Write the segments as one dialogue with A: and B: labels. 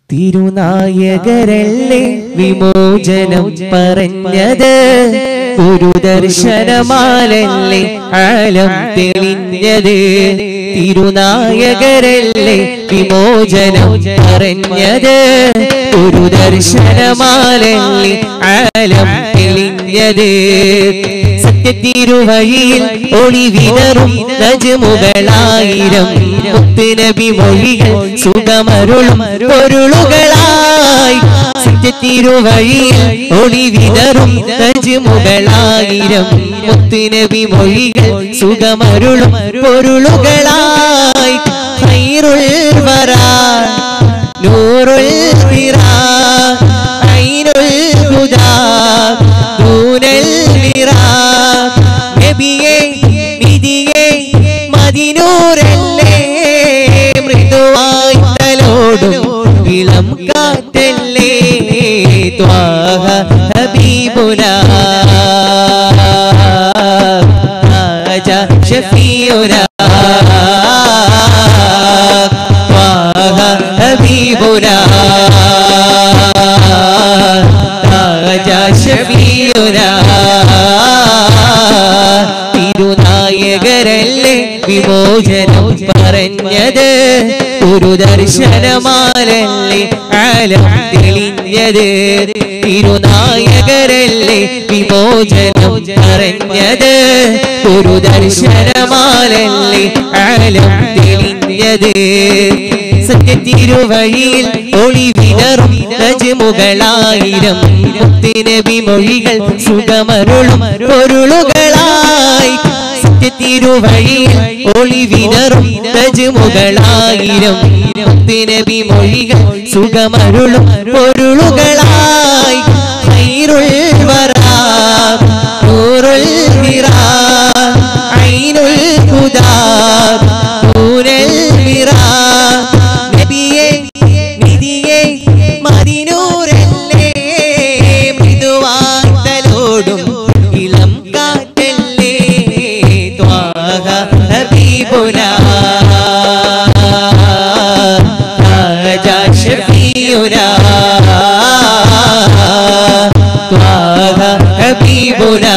A: തിരുനായകരല്ലേ വിമോചനം പറഞ്ഞത് ഗുരുദർശനമാലല്ലേ ആലം തെളിഞ്ഞത് തിരുനായകരല്ലേ വിമോചനം പറഞ്ഞത് ഗുരുദർശനമാലല്ലേ ആലം തെളിഞ്ഞത് സത്യത്തിരുവഴിയിൽ ഒളി വിതറും നജമുകളായിരം മുത്തുനബി മൊഴികൾ സുഖമരുളും പൊരുളുകളായി സത്യത്തിരുവഴിയിൽ ഒളി വിതറും നജമുകളായിരം മുത്തുനബി മൊഴികൾ സുഖമരുളും പൊരുളുകളായി ഖൈറുൽ വറാ നൂറുൽ വിറാ ഐനുൽ ഹുദാ ദൂനൽ വിറാ നബിയേ നിധിയേ മദിനൂരല്ലേ മൃദുവായി തലോടും ഇളം കാറ്റല്ലേ ത്വാഹ ഹബീബുനാ ആജ ഷഫീഉനാ ത്വാഹ ഹബീബുനാ ആജ ഷഫീഉനാ തിരുനായകരല്ലേ വിമോചനം പറഞ്ഞത് ഒരു ദർശനമാലല്ലേ ആലം തെളിഞ്ഞത് തിരുനായകരല്ലേ വിമോചനം പറഞ്ഞത് ഒരു ദർശനമാലല്ലേ ആലം തെളിഞ്ഞത് സത്യത്തിരുവഴിയിൽ ഒളി വിതറും നജമുകളായിരം മുത്തുനബി മൊഴികൾ സുഖമരുളും പൊരുളുകളായി സത്യത്തിരുവഴിയിൽ ഒളി വിതറും നജമുകളായിരം മുത്തുനബി മൊഴികൾ സുഖമരുളും പൊരുളുകളായി ഖൈറുൽ വറാ നൂറുൽ ഹിറാ ഐനുൽ ഹുദാ നൂറുൽ ഹിറാ നബിയേ നിധിയേ മദിനൂരല്ലേ മൃദുവായി തലോടും ഇളം കാറ്റല്ലേ ത്വാഹ ഹബീബുനാ രാജാ ഷഫീഉനാ ത്വാഹ ഹബീബുനാ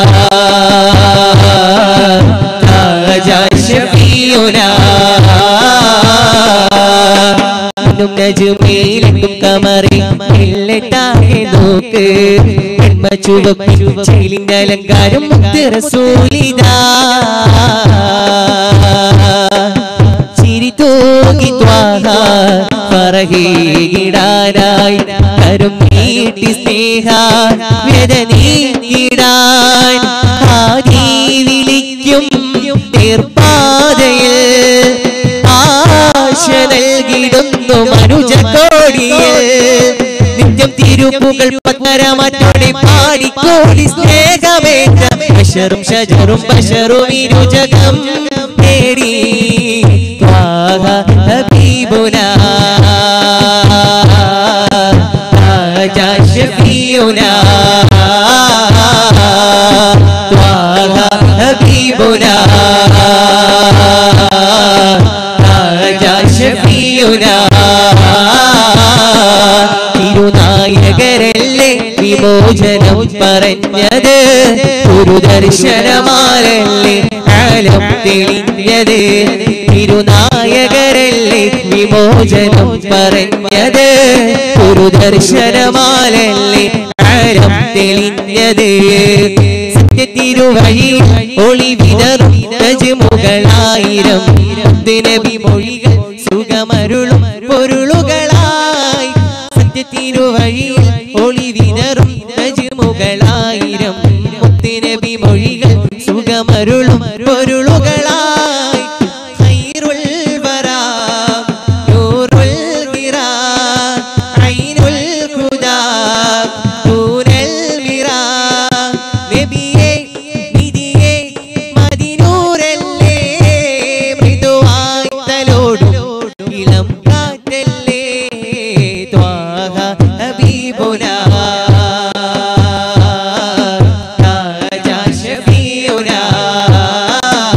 A: രാജാ ഷഫീഉനാ ും നജുമേലെത്തും കമറി ഇല്ലട്ടാകെ നോക്ക് പെൺമ ചുവപ്പിൽ ചെലിന്റെ അലങ്കാരം മുത്ത് റസൂലിതാ ചിരി തൂകി ത്വാഹ പറകീടാനായി കരും നീട്ടി സ്നേഹ വ്യത നീക്കിടാൻ ആദി വിളിക്കും തീർപ്പാതയിൽ ആശ നൽകിടുന്നു മനുജ കോടിയിൽ നിത്യം തിരുപ്പുകൾ പത്തരമാറ്റോടെ പാടിക്കോടി സ്നേഹമേറ്റ ബഷറും ഷജറും ബഷറും ഇരുജകം നേടി ത്വാഹ ഹബീബുനാ രാജാ ഷഫീഉനാ ത്വാഹ ഹബീബുനാ രാജാ ഷഫീഉനാ തിരുനായകരല്ലേ വിമോചനം പറഞ്ഞത് ഒരു ദർശനമാരല്ലേ ആലം തെളിഞ്ഞത് തിരുനായകരല്ലേ വിമോചനം പറഞ്ഞത് ഒരു ദർശനമാലല്ലേ ആലം തെളിഞ്ഞത് സത്യത്തിരുവഴി ഒളി വിതറും നജമുകളായിരം നബി മൊഴികൾ സുഖമരുളും പൊരുളുകളായി സത്യത്തിരുവഴിയിൽ ഒളി വിതറും നജമുകളായിരം മുത്തുനബി മൊഴികൾ സുഖമരുളും പൊരുളുകളായി ഖൈറുൽ വറാ നൂറുൽ ഹിറാ ഐനുൽ ഹുദാ നൂറുൽ മിറാ നബിയേ നിധിയേ മദിനൂരല്ലേ മൃദുവായി തലോടും ഇളം കാറ്റല്ലേ ത്വാഹ ഹബീബുനാ രാജാ ഷഫീഉനാ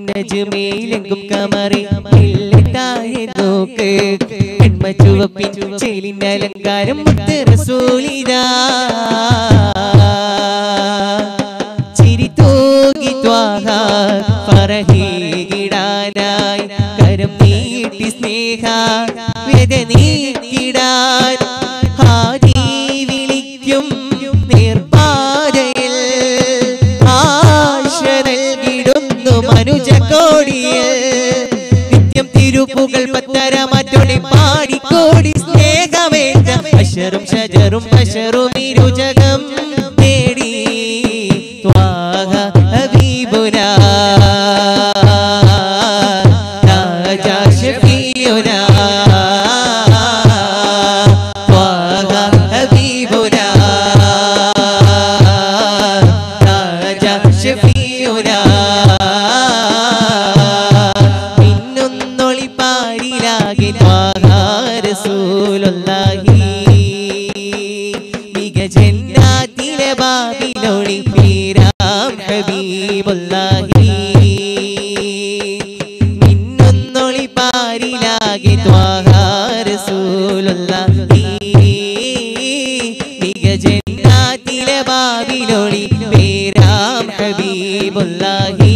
A: നജുമയിലെങ്കും കമറി ഇല്ലട്ടായി നോക്ക് കൺമ ചുവപ്പിൻ ചേലിന്റെ അലങ്കാരം മുത്ത് റസൂലിതാ ചിരി തൂകി ത്വാഹ പറഹീകിടാനായി കരം നീട്ടി സ്നേഹ വ്യത നീക്കിടാൻ ഹാദി വിളിക്കും നിർപ്പാതയിൽ ആശ നൽകിടുന്നു മനുജ കോടിയിൽ നിത്യം തിരുപ്പുകൾ പത്തര മറ്റൊടി പാടിക്കോടി സ്നേഹമേറ്റ അഷറും ഷജറും അഷറും ഇരുജകം നേടി ത്വാഹ ഹബീബുനാ രാജാ ഷഫീയുനാ ത്വാഹ ഹബീബുനാ രാജാ ഷഫീയുനാ മിന്നുന്നൊളിപ്പാരിലാകെ ത്വാഹ റസൂലുള്ളാഹി മികജന്നാത്തിലെ ബാബിലൊളി പീരാം ഹബീബുല്ലാഹി മിന്നുന്നൊളി പാരിലാകെ ത്വാഹ റസൂലുള്ളാഹി മികജന്നാത്തിലെ ബാബിലൊളി പീരാം ഹബീബുല്ലാഹി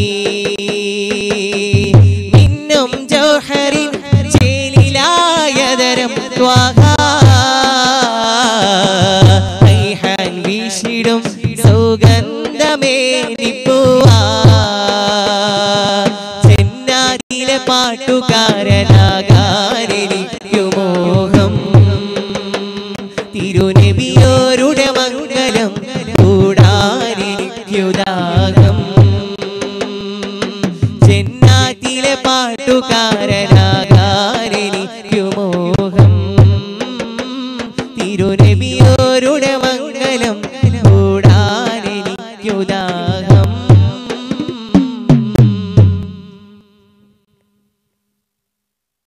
A: മിന്നും ജൗഹറിൻ ചേലിലായതരം ത്വാഹ റൈഹാൻ വീശിടും സൗഗന്ധമേ നിപ്പുവാ ചെന്നാതിലെ പാട്ടുകാരനാകാനെനിക്കു മോഹം തിരുനബിയോരുടെ മംഗലം കൂടാനെനിക്കുദാഹം ചെന്നാത്തിലെ പാട്ടുകാരനാകാനെനിക്കു മോഹം തിരുനബിയോരുടെ മംഗലം കൂടാനെനിക്കുദാഹം